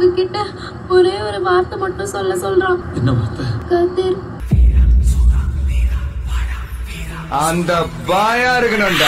உங்ககிட்ட ஒரே ஒரு வார்த்தை மட்டும் சொல்ல சொல்றான் என்ன வார்த்தை கதிர் அந்த பாயா இருக்கணும்டா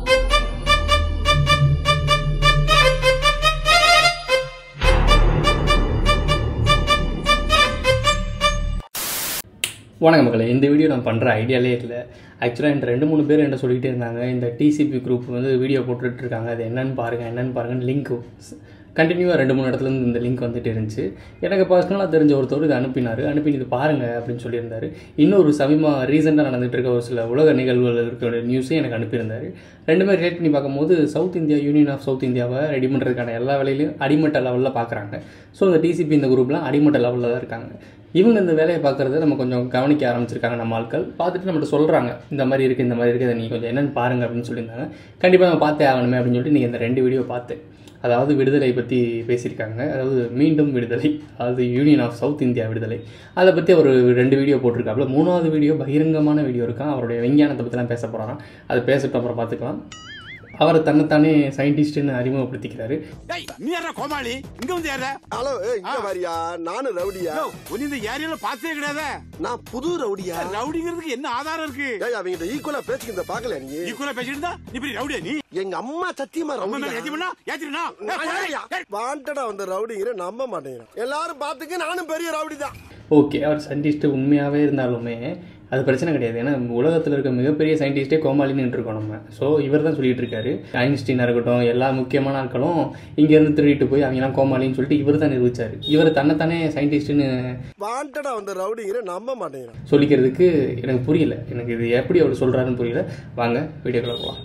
வணக்கம் மக்களே இந்த வீடியோ நான் பண்ணுற ஐடியாலே இல்லை ஆக்சுவலாக என்கிட்ட ரெண்டு மூணு பேர் என்ன சொல்லிகிட்டே இருந்தாங்க இந்த டிசிபி குரூப் வந்து வீடியோ போட்டுட்டு இருக்காங்க அது என்னன்னு பாருங்கள் என்னன்னு பாருங்கன்னு லிங்க் கண்டினியூவாக ரெண்டு மூணு இடத்துல இருந்து இந்த லிங்க் வந்துட்டு இருந்துச்சு எனக்கு பர்சனலாக தெரிஞ்ச ஒருத்தர் இது அனுப்பினார் அனுப்பி இது பாருங்கள் அப்படின்னு சொல்லியிருந்தாரு இன்னொரு சமீபமாக ரீசெண்டாக நடந்துட்டு இருக்க ஒரு சில உலக நிகழ்வுகள் இருக்கிற நியூஸையும் எனக்கு அனுப்பியிருந்தாரு ரெண்டுமே ரிலேட் பண்ணி பார்க்கும்போது South India union of South இந்தியாவை ரெடி பண்ணுறதுக்கான எல்லா வேலையிலையும் அடிமட்ட லெவலில் பார்க்குறாங்க ஸோ இந்த டிசிபி இந்த குரூப்லாம் அடிமட்ட லெவலில் தான் இருக்காங்க இவங்க இந்த வேலையை பார்க்குறத நம்ம கொஞ்சம் கவனிக்க ஆரம்பிச்சிருக்காங்க நம்ம ஆட்கள் பார்த்துட்டு நம்மகிட்ட சொல்கிறாங்க இந்த மாதிரி இருக்குது இந்த மாதிரி இருக்குது அதை நீங்கள் கொஞ்சம் என்னென்னு பாருங்கள் அப்படின்னு சொல்லியிருந்தாங்க கண்டிப்பாக நம்ம பார்த்தே ஆகணுமே அப்படின்னு சொல்லிட்டு நீங்கள் இந்த ரெண்டு வீடியோ பார்த்தேன் அதாவது விடுதலை பற்றி பேசியிருக்காங்க அதாவது மீண்டும் விடுதலை அதாவது யூனியன் ஆஃப் சவுத் இந்தியா விடுதலை அதை பற்றி ஒரு ரெண்டு வீடியோ போட்டிருக்காப்புல மூணாவது வீடியோ பகிரங்கமான வீடியோ இருக்கான் அவருடைய விஞ்ஞானத்தை பற்றிலாம் பேச போகிறாராம் அது பேசட்டும் அப்புறம் பார்த்துக்கலாம் அவர் தன்னைத்தானே சயின்டிஸ்ட்டுன்னு அறிமுகப்படுத்திக்கிறாரு டேய் நீ யாரா கோமாளி இங்க வந்து யாரா ஹலோ ஏய், இங்க வாரியா நானும் ரவுடியா ஒன்னு இந்த ஏரியால பார்த்தே கிடையாதே நான் புது ரவுடியா ரவுடிங்கிறதுக்கு என்ன ஆதாரம் இருக்கு ஏய் அவங்க ஈக்குவலா பேசிக்கிறத பாக்கல நீ ஈக்குவலா பேசிட்டு இருந்தா நீ பெரிய ரவுடியா நீ எங்க அம்மா சத்தியமா அம்மா மேல ஏத்தி ரவுடி பண்ணா ஏத்தினா வாண்டடா வந்த ரவுடிங்கிற நம்ப மாட்டேங்கிறான் எல்லாரும் பாத்துக்க நானும் பெரிய ரவுடி தான் ஓகே அவர் சயின்டிஸ்ட்டு உண்மையாகவே இருந்தாலுமே அது பிரச்சனை கிடையாது ஏன்னா உலகத்தில் இருக்க மிகப்பெரிய சயின்டிஸ்டே கோமாளின்னு இருக்கோம் நம்ம ஸோ இவர் தான் சொல்லிட்டு இருக்காரு ஐன்ஸ்டீனாக இருக்கட்டும் எல்லா முக்கியமான ஆட்களும் இங்கேருந்து திருடிட்டு போய் அவங்கலாம் கோமாளின்னு சொல்லிட்டு இவர் தான் நிரூபிச்சார் இவர் தன்னைத்தானே சயின்டிஸ்ட்டுன்னு வாண்டடா வந்த ரவுடிங்கிற நம்ப மாட்டேங்கிறான் சொல்லிக்கிறதுக்கு எனக்கு புரியல எனக்கு இது எப்படி அவர் சொல்கிறாருன்னு புரியல வாங்க வீடியோக்குள்ள போகலாம்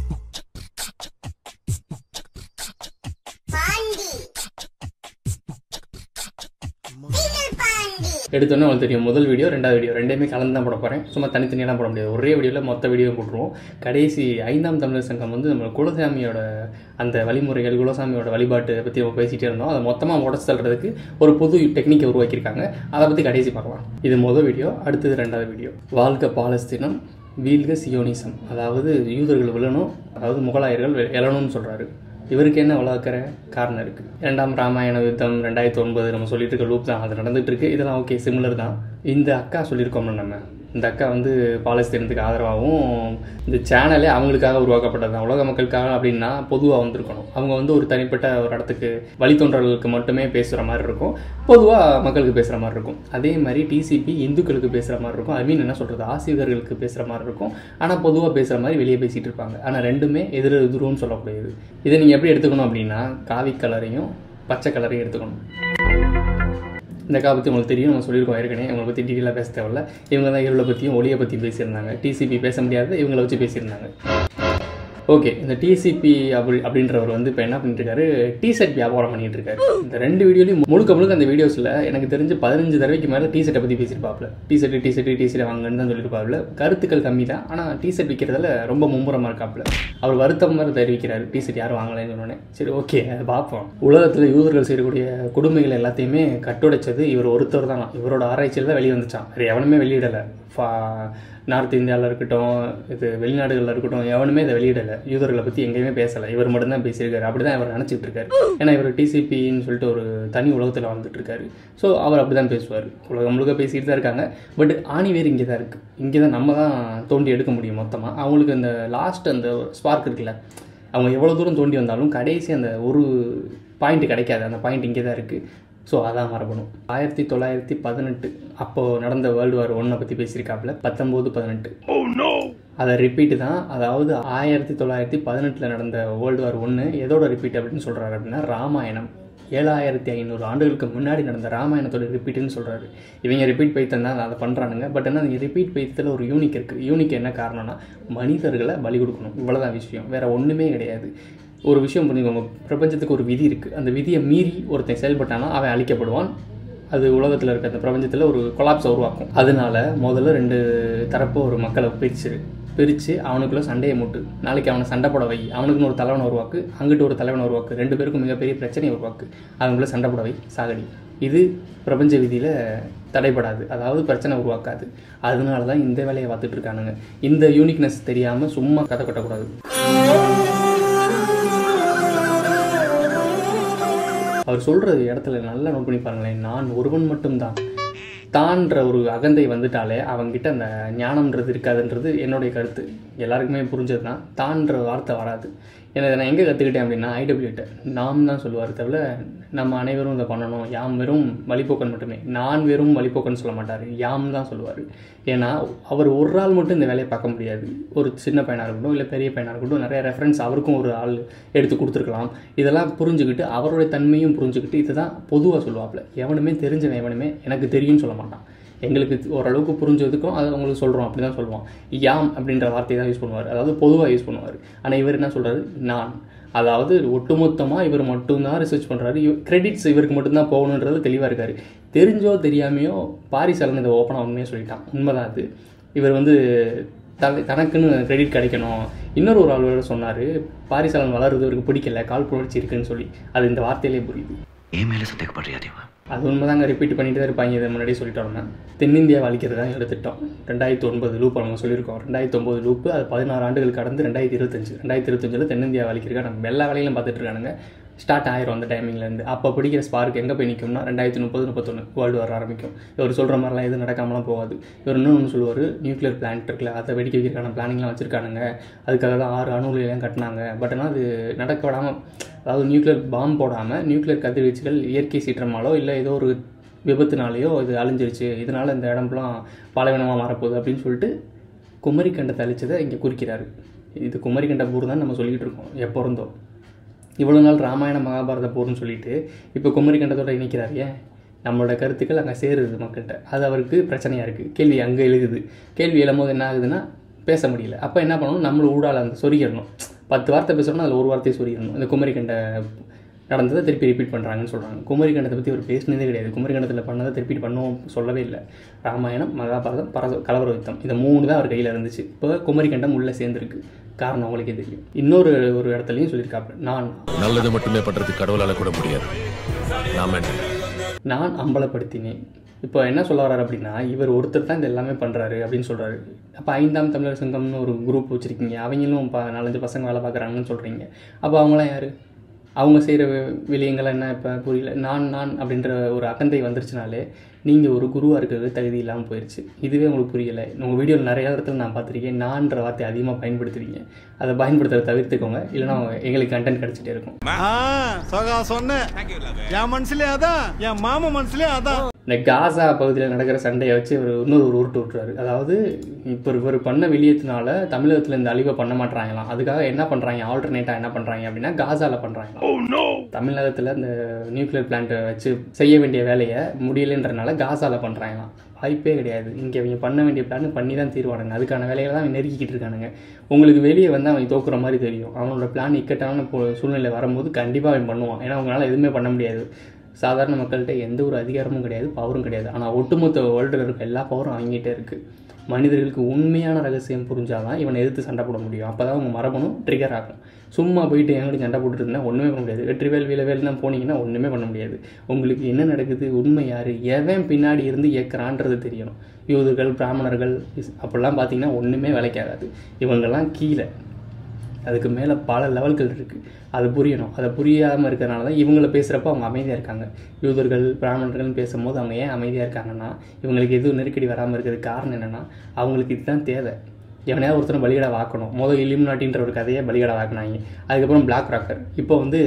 எடுத்தோன்னே உங்களுக்கு தெரியும் முதல் வீடியோ ரெண்டாவது வீடியோ ரெண்டையுமே கலந்து தான் போட போகிறேன் சும்மா தனித்தனியெல்லாம் போட முடியாது ஒரே வீடியோவில் மொத்த வீடியோ போட்டுருவோம் கடைசி ஐந்தாம் தமிழர் சங்கம் வந்து நம்ம குலசாமியோட அந்த வழிமுறைகள் குலசாமியோட வழிபாட்டு பற்றி நம்ம பேசிகிட்டே இருந்தோம் அதை மொத்தமாக உடச்சு தள்ளுறதுக்கு ஒரு புது டெக்னிக்கை உருவாக்கியிருக்காங்க அதை பற்றி கடைசி பார்க்கலாம் இது முதல் வீடியோ அடுத்தது ரெண்டாவது வீடியோ வாழ்க பாலஸ்தீனம் வீழ்க சியோனிசம் அதாவது யூதர்கள் விழணும் அதாவது முகலாயர்கள் வெ- எழணும்னு சொல்கிறாரு இவருக்கு என்ன வளர்க்குற காரணம் இருக்குது இரண்டாம் ராமாயண யுத்தம் ரெண்டாயிரத்தி ஒன்பது நம்ம சொல்லிட்டு இருக்க லூப் தான் அது நடந்துட்டு இருக்கு இதெல்லாம் ஓகே சிமிலர் தான் இந்த அக்கா சொல்லியிருக்கோம்ல நம்ம இந்த அக்கா வந்து பாலஸ்தீனத்துக்கு ஆதரவாகவும் இந்த சேனலே அவங்களுக்காக உருவாக்கப்பட்டது தான் உலக மக்களுக்காக அப்படின்னா பொதுவாக வந்திருக்கணும் அவங்க வந்து ஒரு தனிப்பட்ட ஒரு இடத்துக்கு வழித்தோன்றல்களுக்கு மட்டுமே பேசுகிற மாதிரி இருக்கும் பொதுவாக மக்களுக்கு பேசுகிற மாதிரி இருக்கும் அதே மாதிரி டிசிபி இந்துக்களுக்கு பேசுகிற மாதிரி இருக்கும் ஐ மீன் என்ன சொல்கிறது ஆசிரியர்களுக்கு பேசுகிற மாதிரி இருக்கும் ஆனால் பொதுவாக பேசுகிற மாதிரி வெளியே பேசிகிட்டு இருப்பாங்க ஆனால் ரெண்டுமே எதிர் எதிரும் சொல்லக்கூடியது இதை நீங்கள் எப்படி எடுத்துக்கணும் அப்படின்னா காவி கலரையும் பச்சை கலரையும் எடுத்துக்கணும் இந்த கா பற்றி உங்களுக்கு தெரியும் நம்ம சொல்லியிருக்கோம் ஏற்கனவே இவங்களை பற்றி டீட்டெயிலாக பேச தேவையில்ல இவங்க தான் இருளை பற்றியும் ஒளியை பற்றி பேசியிருந்தாங்க டிசிபி பேச முடியாது இவங்களை வச்சு பேசியிருந்தாங்க ஓகே இந்த டிசிபி அப்படி அப்படின்றவர் வந்து இப்போ என்ன பண்ணிட்டு இருக்காரு டிஷர்ட் வியாபாரம் பண்ணிட்டு இருக்காரு இந்த ரெண்டு வீடியோலையும் முழுக்க முழுக்க அந்த வீடியோஸில் எனக்கு தெரிஞ்சு பதினஞ்சு தடவைக்கு மேலே டிஷர்ட்டை பற்றி பேசியிருப்பாப்ல டிஷர்ட் டிஷர்ட் டிஷர்ட் வாங்கன்னு தான் சொல்லியிருப்பாப்ல கருத்துக்கள் கம்மி தான் ஆனால் டிஷர்ட் விற்கிறதுல ரொம்ப மும்முரமாக இருக்காப்ல அவர் வருத்தம் மாதிரி தெரிவிக்கிறாரு டிஷர்ட் யாரும் வாங்கலைன்னு சொன்னோன்னே சரி ஓகே அதை பார்ப்போம் உலகத்தில் யூதர்கள் செய்யக்கூடிய கொடுமைகள் எல்லாத்தையுமே கட்டுடைச்சது இவர் ஒருத்தர் தான் இவரோட ஆராய்ச்சியில் தான் வெளியே வந்துச்சான் வேறு எவனுமே வெளியிடலை ஃபா நார்த் இந்தியாவில் இருக்கட்டும் இது வெளிநாடுகளில் இருக்கட்டும் எவனுமே இதை வெளியிடலை யூதர்களை பற்றி எங்கேயுமே பேசலை இவர் மட்டும்தான் பேசியிருக்காரு அப்படி தான் இவர் நினச்சிட்டு இருக்காரு ஏன்னா இவர் டிசிபின்னு சொல்லிட்டு ஒரு தனி உலகத்தில் வாழ்ந்துட்டு இருக்காரு ஸோ அவர் அப்படி தான் பேசுவார் உலகம் முழுக்க பேசிட்டு தான் இருக்காங்க பட் ஆணி வேறு இங்கே தான் இருக்குது இங்கே தான் நம்ம தான் தோண்டி எடுக்க முடியும் மொத்தமாக அவங்களுக்கு அந்த லாஸ்ட் அந்த ஸ்பார்க் இருக்குல்ல அவங்க எவ்வளோ தூரம் தோண்டி வந்தாலும் கடைசி அந்த ஒரு பாயிண்ட் கிடைக்காது அந்த பாயிண்ட் இங்கே தான் இருக்குது ஸோ அதான் மரபணும் ஆயிரத்தி தொள்ளாயிரத்தி பதினெட்டு அப்போது நடந்த வேர்ல்டு வார் ஒன்றை பற்றி பேசியிருக்காப்புல பத்தொம்போது பதினெட்டு அதை ரிப்பீட்டு தான் அதாவது ஆயிரத்தி தொள்ளாயிரத்தி பதினெட்டில் நடந்த வேர்ல்டு வார் ஒன்று எதோட ரிப்பீட் அப்படின்னு சொல்கிறாரு அப்படின்னா ராமாயணம் ஏழாயிரத்தி ஐநூறு ஆண்டுகளுக்கு முன்னாடி நடந்த ராமாயணத்தோட ரிப்பீட்டுன்னு சொல்கிறாரு இவங்க ரிப்பீட் பைத்தன் தான் அதை பண்ணுறானுங்க பட் ஆனால் அந்த ரிப்பீட் பைத்தத்தில் ஒரு யூனிக் இருக்குது யூனிக் என்ன காரணம்னா மனிதர்களை பலி கொடுக்கணும் இவ்வளோதான் விஷயம் வேறு ஒன்றுமே கிடையாது ஒரு விஷயம் புரிஞ்சுக்கோங்க பிரபஞ்சத்துக்கு ஒரு விதி இருக்குது அந்த விதியை மீறி ஒருத்தன் செயல்பட்டானா அவன் அழிக்கப்படுவான் அது உலகத்தில் இருக்க அந்த பிரபஞ்சத்தில் ஒரு கொலாப்ஸை உருவாக்கும் அதனால முதல்ல ரெண்டு தரப்பு ஒரு மக்களை பிரிச்சிரு பிரித்து அவனுக்குள்ள சண்டையை மூட்டு நாளைக்கு அவனை சண்டை போட வை அவனுக்குன்னு ஒரு தலைவனை உருவாக்கு அங்கிட்டு ஒரு தலைவனை உருவாக்கு ரெண்டு பேருக்கும் மிகப்பெரிய பிரச்சனையை உருவாக்கு அவங்களுக்குள்ள சண்டை போட வை சாகடி இது பிரபஞ்ச விதியில் தடைபடாது அதாவது பிரச்சனை உருவாக்காது அதனால தான் இந்த வேலையை பார்த்துட்டு இருக்கானுங்க இந்த யூனிக்னஸ் தெரியாமல் சும்மா கதை கட்டக்கூடாது அவர் சொல்கிற இடத்துல நல்லா நோட் பண்ணி பாருங்களேன் நான் ஒருவன் மட்டும்தான் தான்ற ஒரு அகந்தை வந்துட்டாலே அவங்ககிட்ட அந்த ஞானம்ன்றது இருக்காதுன்றது என்னுடைய கருத்து எல்லாருக்குமே புரிஞ்சது தான் தான்ற வார்த்தை வராது ஏன்னா இதை நான் எங்கே கற்றுக்கிட்டேன் அப்படின்னா ஐடபிள்யூட்ட நாம் தான் சொல்லுவார் தவிர நம்ம அனைவரும் இதை பண்ணணும் யாம் வெறும் வழிபோக்கன் மட்டுமே நான் வெறும் வழிபோக்கன் சொல்ல மாட்டார் யாம் தான் சொல்லுவார் ஏன்னா அவர் ஒரு ஆள் மட்டும் இந்த வேலையை பார்க்க முடியாது ஒரு சின்ன பையனாக இருக்கட்டும் இல்லை பெரிய பையனாக இருக்கட்டும் நிறைய ரெஃபரன்ஸ் அவருக்கும் ஒரு ஆள் எடுத்து கொடுத்துருக்கலாம் இதெல்லாம் புரிஞ்சுக்கிட்டு அவருடைய தன்மையும் புரிஞ்சுக்கிட்டு இதை தான் பொதுவாக சொல்லுவாப்புல எவனுமே தெரிஞ்சவன் எவனுமே எனக்கு தெரியும்னு சொல்ல மாட்டான் எங்களுக்கு ஓரளவுக்கு புரிஞ்சதுக்கும் அதை உங்களுக்கு சொல்கிறோம் அப்படி தான் சொல்லுவோம் யாம் அப்படின்ற வார்த்தையை தான் யூஸ் பண்ணுவார் அதாவது பொதுவாக யூஸ் பண்ணுவார் ஆனால் இவர் என்ன சொல்கிறாரு நான் அதாவது ஒட்டுமொத்தமாக இவர் மட்டும்தான் ரிசர்ச் பண்ணுறாரு கிரெடிட்ஸ் இவருக்கு மட்டும்தான் போகணுன்றது தெளிவாக இருக்கார் தெரிஞ்சோ தெரியாமையோ பாரிசாலன் இதை ஓப்பனாக உண்மையாக சொல்லிட்டான் உண்மைதான் அது இவர் வந்து தலை தனக்குன்னு கிரெடிட் கிடைக்கணும் இன்னொரு ஒரு ஆள் வேற சொன்னார் பாரிசாலன் வளருது இவருக்கு பிடிக்கல கால் புணர்ச்சி இருக்குன்னு சொல்லி அது இந்த வார்த்தையிலே புரியுது என் மேலே சந்தேகப்படுறியா தேவா அது உண்மைதாங்க ரிப்பீட் பண்ணிட்டு தான் இருப்பாங்க இதை முன்னாடியே சொல்லிட்டோம்னா தென்னிந்தியாவை அழிக்கிறது தான் எங்களோட திட்டம் ரெண்டாயிரத்தி ஒன்பது லூப் நம்ம சொல்லியிருக்கோம் ரெண்டாயிரத்தி ஒன்பது லூப்பு அது பதினாறு ஆண்டுகள் கடந்து ரெண்டாயிரத்தி இருபத்தஞ்சு ரெண்டாயிரத்தி இருபத்தஞ்சில் தென்னிந்தியாவை அழிக்கிறதுக்காக நம்ம எல்லா வேலையிலும் பார்த்துட்டு இருக்கானுங்க ஸ்டார்ட் ஆயிரும் அந்த டைமிங்லேருந்து அப்போ பிடிக்கிற ஸ்பார்க் எங்கே போய் நிற்கும்னா ரெண்டாயிரத்தி முப்பது முப்பத்தொன்று வேர்ல்டு வர ஆரம்பிக்கும் இவர் சொல்கிற மாதிரிலாம் எதுவும் நடக்காமலாம் போகாது இவர் இன்னும் ஒன்று சொல்லுவார் நியூக்ளியர் பிளான்ட் இருக்குல்ல அதை வெடிக்க வைக்கிறதுக்கான பிளானிங்லாம் வச்சுருக்கானுங்க அதுக்காக தான் ஆறு அணு உலையெல்லாம் கட்டினாங்க பட் ஆனால் அது நடக்க விடாமல் அதாவது நியூக்ளியர் பாம் போடாமல் நியூக்ளியர் கதிர்வீச்சுகள் இயற்கை சீற்றமாலோ இல்லை ஏதோ ஒரு விபத்துனாலேயோ இது அழிஞ்சிருச்சு இதனால் இந்த இடம்லாம் பாலைவனமாக மாறப்போகுது அப்படின்னு சொல்லிட்டு குமரிக்கண்டத்தை அழிச்சதை இங்கே குறிக்கிறாரு இது குமரிக்கண்ட போர் தான் நம்ம சொல்லிக்கிட்டு இருக்கோம் எப்போ இருந்தோம் இவ்வளோ நாள் ராமாயண மகாபாரத போர்னு சொல்லிட்டு இப்போ குமரிக்கண்டத்தோட இணைக்கிறார் ஏன் நம்மளோட கருத்துக்கள் அங்கே சேருது மக்கள்கிட்ட அது அவருக்கு பிரச்சனையாக இருக்குது கேள்வி அங்கே எழுகுது கேள்வி எழும்போது என்ன ஆகுதுன்னா பேச முடியல அப்போ என்ன பண்ணணும் நம்மள ஊடால அந்த சொருகிடணும் பத்து வார்த்தை பேசணும்னா அதில் ஒரு வார்த்தையை சொருகிடணும் இந்த குமரிக்கண்ட நடந்ததை திருப்பி ரிப்பீட் பண்ணுறாங்கன்னு சொல்கிறாங்க குமரிக்கண்டத்தை பற்றி ஒரு பேசினதே கிடையாது குமரிக்கண்டத்தில் பண்ணதை திருப்பி பண்ணவும் சொல்லவே இல்லை ராமாயணம் மகாபாரதம் பரத கலவர யுத்தம் இந்த மூணு தான் அவர் கையில் இருந்துச்சு இப்போ குமரிக்கண்டம் உள்ளே சேர்ந்துருக்கு காரணம் அவங்களுக்கே தெரியும் இன்னொரு ஒரு இடத்துலையும் சொல்லியிருக்காப்புல நான் நல்லது மட்டுமே பண்றதுக்கு கடவுளால கூட முடியாது நாம என்ன நான் அம்பலப்படுத்தினேன் இப்போ என்ன சொல்ல வர்றாரு அப்படின்னா இவர் ஒருத்தர் தான் இது எல்லாமே பண்ணுறாரு அப்படின்னு சொல்கிறாரு அப்போ ஐந்தாம் தமிழர் சங்கம்னு ஒரு குரூப் வச்சுருக்கீங்க அவங்களும் ப நாலஞ்சு பசங்க வேலை பார்க்குறாங்கன்னு சொல்கிறீங்க அப்போ அவங்களாம் யார் அவங்க செய்கிற விலையங்கள் என்ன இப்போ புரியல நான் நான் அப்படின்ற ஒரு அகந்தை வந்துருச்சுனாலே நீங்கள் ஒரு குருவாக இருக்கிறது தகுதி இல்லாமல் போயிடுச்சு இதுவே உங்களுக்கு புரியலை உங்கள் வீடியோவில் நிறைய இடத்துல நான் பார்த்துருக்கேன் நான்ற வார்த்தை அதிகமாக பயன்படுத்துவீங்க அதை பயன்படுத்துறத தவிர்த்துக்கோங்க இல்லைன்னா எங்களுக்கு கண்டென்ட் கிடச்சிட்டே இருக்கும் சோகா சொன்னேன் என் மனசுலயே அதான் என் மாமா மனசுலயே அதான் இந்த காசா பகுதியில் நடக்கிற சண்டையை வச்சு இவர் இன்னொரு ஒரு உருட்டு விட்டுறாரு அதாவது இப்போ இவர் பண்ண வெளியேற்றினால தமிழகத்தில் இந்த அழிவை பண்ண மாட்டாங்களாம் அதுக்காக என்ன பண்ணுறாங்க ஆல்டர்னேட்டாக என்ன பண்ணுறாங்க அப்படின்னா காசாவில் பண்ணுறாங்களாம் தமிழகத்தில் இந்த நியூக்ளியர் பிளான்ட்டை வச்சு செய்ய வேண்டிய வேலையை முடியலைன்றனால காசாவில் பண்ணுறாங்களாம் வாய்ப்பே கிடையாது இங்கே அவங்க பண்ண வேண்டிய பிளான் பண்ணி தான் தீர்வானுங்க அதுக்கான வேலைகளை தான் அவங்க நெருக்கிக்கிட்டு இருக்கானுங்க உங்களுக்கு வெளியே வந்து அவன் தோக்குற மாதிரி தெரியும் அவனோட பிளான் இக்கட்டான இப்போ சூழ்நிலை வரும்போது கண்டிப்பாக அவன் பண்ணுவான் ஏன்னா அவங்களால எதுவுமே பண்ண முடியாது சாதாரண மக்கள்கிட்ட எந்த ஒரு அதிகாரமும் கிடையாது பவரும் கிடையாது ஆனால் ஒட்டுமொத்த வேர்ல்டில் இருக்க எல்லா பவரும் அவங்ககிட்ட இருக்குது மனிதர்களுக்கு உண்மையான ரகசியம் புரிஞ்சாதான் இவனை எதிர்த்து சண்டை போட முடியும் அப்போ தான் அவங்க மரபணும் ட்ரிகர் ஆகும் சும்மா போயிட்டு எங்கடி சண்டை போட்டுட்டு இருந்தா ஒன்றுமே பண்ண முடியாது வெற்றிவேல் வீலவேல் தான் போனீங்கன்னா ஒன்றுமே பண்ண முடியாது உங்களுக்கு என்ன நடக்குது உண்மை யார் எவன் பின்னாடி இருந்து இயக்குறான்றது தெரியணும் யூதர்கள் பிராமணர்கள் இஸ்- அப்படிலாம் பார்த்தீங்கன்னா ஒன்றுமே வேலைக்காகாது இவங்கெல்லாம் கீழே அதுக்கு மேலே பல லெவல்கள் இருக்குது அது புரியணும் அதை புரியாமல் இருக்கிறனால தான் இவங்கள பேசுகிறப்ப அவங்க அமைதியாக இருக்காங்க யூதர்கள் பிராமணர்கள்னு பேசும்போது அவங்க ஏன் அமைதியாக இருக்காங்கன்னா இவங்களுக்கு எதுவும் நெருக்கடி வராமல் இருக்கிறதுக்கு காரணம் என்னென்னா அவங்களுக்கு இதுதான் தேவை எவனையாவது ஒருத்தனை பலிகடா வாக்கணும் முதல் இலிமினாட்டின்ற ஒரு கதையை பலிகடா வாக்குனாங்க அதுக்கப்புறம் பிளாக் ராக்கர் இப்போ வந்து